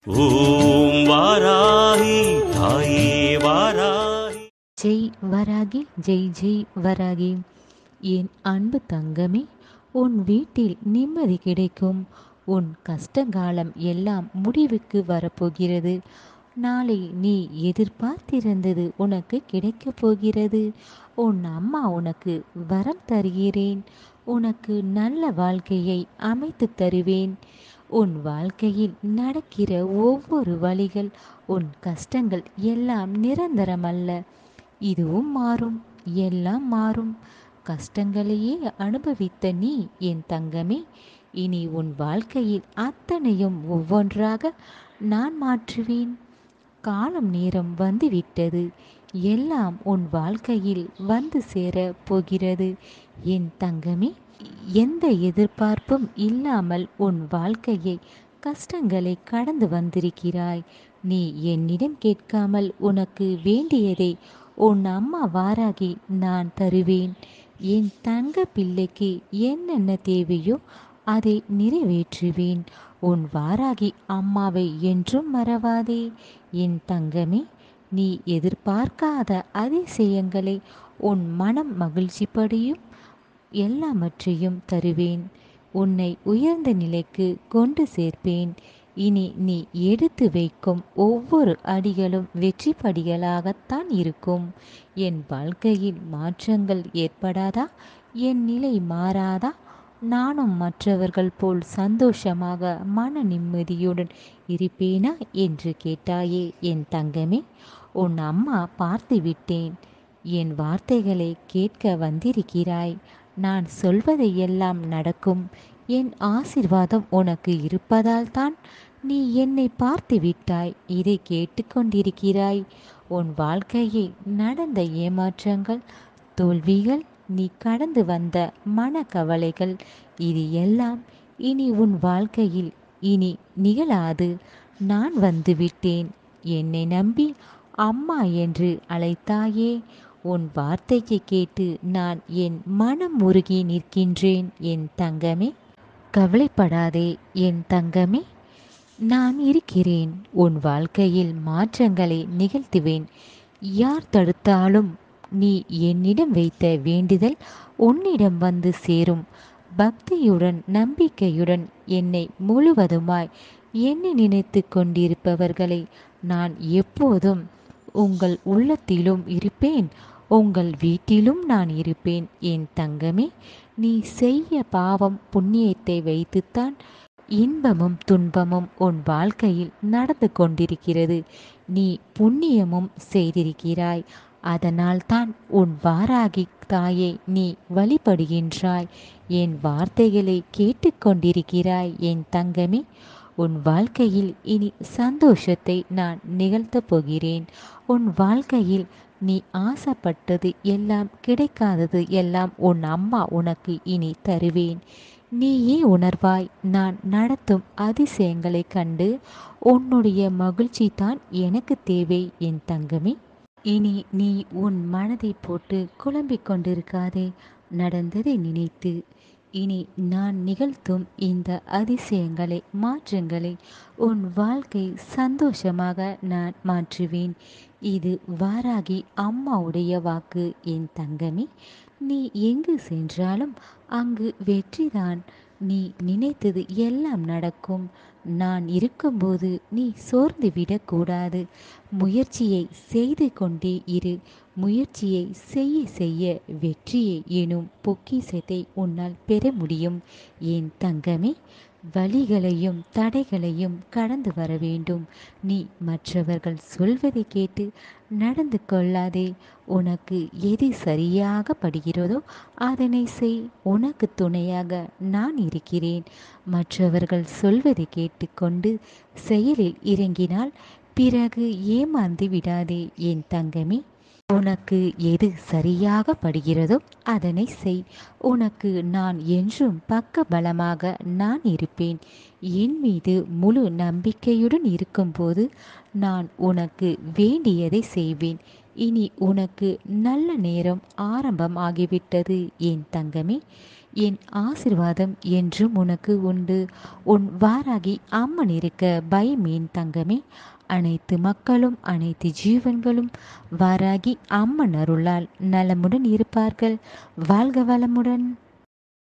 ஓம் வாராகி தாயே வாராகி ஜெய் வராகி ஜெய் ஜெய் வராகி என் அன்பு தங்கமே உன் வீட்டில் நிம்மதி கிடைக்கும் உன் கஷ்டகாலம் எல்லாம் முடிவுக்கு வரப்போகிறது நாளை நீ எதிர்பார்த்திருந்தது உனக்கு கிடைக்கப் போகிறது உன் அம்மா உனக்கு வரம் தருகிறேன் உனக்கு நல்ல வாழ்க்கையை அமைத்து தருவேன் உன் வாழ்க்கையில் நடக்கிற ஒவ்வொரு வழிகள் உன் கஷ்டங்கள் எல்லாம் நிரந்தரமல்ல இதுவும் மாறும் எல்லாம் மாறும் கஷ்டங்களையே அனுபவித்த நீ என் தங்கமே இனி உன் வாழ்க்கையில் அத்தனையும் ஒவ்வொன்றாக நான் மாற்றுவேன் காலம் நேரம் வந்துவிட்டது எல்லாம் உன் வாழ்க்கையில் வந்து சேர போகிறது என் தங்கமே எந்த எதிர்பார்ப்பும் இல்லாமல் உன் வாழ்க்கையை கஷ்டங்களை கடந்து வந்திருக்கிறாய் நீ என்னிடம் கேட்காமல் உனக்கு வேண்டியதை உன் அம்மா வாராகி நான் தருவேன் என் தங்க பிள்ளைக்கு என்னென்ன தேவையோ அதை நிறைவேற்றுவேன் உன் வாராகி அம்மாவை என்றும் மறவாதே என் தங்கமே நீ எதிர்பார்க்காத அதிசயங்களை உன் மனம் மகிழ்ச்சிப்படியும் எல்லாவற்றையும் தருவேன் உன்னை உயர்ந்த நிலைக்கு கொண்டு சேர்ப்பேன் இனி நீ எடுத்து வைக்கும் ஒவ்வொரு அடிகளும் வெற்றி படிகளாகத்தான் இருக்கும் என் வாழ்க்கையில் மாற்றங்கள் ஏற்படாதா என் நிலை மாறாதா நானும் மற்றவர்கள் போல் சந்தோஷமாக மன நிம்மதியுடன் இருப்பேனா என்று கேட்டாயே என் தங்கமே உன் அம்மா பார்த்து விட்டேன் என் வார்த்தைகளை கேட்க வந்திருக்கிறாய் நான் சொல்வதை எல்லாம் நடக்கும் என் ஆசிர்வாதம் உனக்கு இருப்பதால் தான் நீ என்னை பார்த்து விட்டாய் இதை கேட்டுக்கொண்டிருக்கிறாய் உன் வாழ்க்கையில் நடந்த ஏமாற்றங்கள் தோல்விகள் நீ கடந்து வந்த மனக்கவலைகள் இது எல்லாம் இனி உன் வாழ்க்கையில் இனி நிகழாது நான் வந்துவிட்டேன் என்னை நம்பி அம்மா என்று அழைத்தாயே உன் வார்த்தையை கேட்டு நான் என் மனம் உருகி நிற்கின்றேன் என் தங்கமே கவலைப்படாதே என் தங்கமே நான் இருக்கிறேன் உன் வாழ்க்கையில் மாற்றங்களை நிகழ்த்துவேன் யார் தடுத்தாலும் நீ என்னிடம் வைத்த வேண்டுதல் உன்னிடம் வந்து சேரும் பக்தியுடன் நம்பிக்கையுடன் என்னை முழுவதுமாய் என்னை நினைத்து கொண்டிருப்பவர்களை நான் எப்போதும் உங்கள் உள்ளத்திலும் இருப்பேன் உங்கள் வீட்டிலும் நான் இருப்பேன் என் தங்கமே நீ செய்ய பாவம் புண்ணியத்தை வைத்துத்தான் இன்பமும் துன்பமும் உன் வாழ்க்கையில் நடந்து கொண்டிருக்கிறது நீ புண்ணியமும் செய்திருக்கிறாய் அதனால்தான் உன் வாராகி தாயை நீ வழிபடுகின்றாய் என் வார்த்தைகளை கேட்டுக்கொண்டிருக்கிறாய் என் தங்கமே உன் வாழ்க்கையில் இனி சந்தோஷத்தை நான் நிகழ்த்தப் போகிறேன் உன் வாழ்க்கையில் நீ ஆசைப்பட்டது எல்லாம் கிடைக்காதது எல்லாம் உன் அம்மா உனக்கு இனி தருவேன் நீயே உணர்வாய் நான் நடத்தும் அதிசயங்களைக் கண்டு உன்னுடைய மகிழ்ச்சி தான் எனக்கு தேவை என் தங்கமே இனி நீ உன் மனதை போட்டு குழம்பிக் கொண்டிருக்காதே நடந்ததை நினைத்து இனி நான் நிகழ்த்தும் இந்த அதிசயங்களை மாற்றங்களை உன் வாழ்க்கை சந்தோஷமாக நான் மாற்றுவேன் இது வாராகி அம்மாவுடைய வாக்கு என் தங்கமே நீ எங்கு சென்றாலும் அங்கு வெற்றிதான் நீ நினைத்தது எல்லாம் நடக்கும் நான் இருக்கும்போது நீ சோர்ந்து விடக்கூடாது முயற்சியை செய்து கொண்டே இரு முயற்சியை செய்ய செய்ய வெற்றியை எனும் பொக்கிசத்தை உன்னால் பெற முடியும் என் தங்கமே வழிகளையும் தடைகளையும் கடந்து வர வேண்டும் நீ மற்றவர்கள் சொல்வதை கேட்டு நடந்து கொள்ளாதே உனக்கு எது சரியாக படுகிறதோ அதனை செய் உனக்கு துணையாக நான் இருக்கிறேன் மற்றவர்கள் சொல்வதை கேட்டுக்கொண்டு செயலில் இறங்கினால் பிறகு ஏமாந்து விடாதே என் தங்கமே உனக்கு எது சரியாக படுகிறதோ அதனை செய் உனக்கு நான் என்றும் பக்க பலமாக நான் இருப்பேன் என் மீது முழு நம்பிக்கையுடன் இருக்கும்போது நான் உனக்கு வேண்டியதை செய்வேன் இனி உனக்கு நல்ல நேரம் ஆரம்பம் ஆகிவிட்டது என் தங்கமே என் ஆசிர்வாதம் என்றும் உனக்கு உண்டு உன் வாராகி அம்மன் இருக்க பயமேன் தங்கமே அனைத்து மக்களும் அனைத்து ஜீவன்களும் வாராகி அம்மன் அருளால் நலமுடன் இருப்பார்கள் வாழ்க வளமுடன்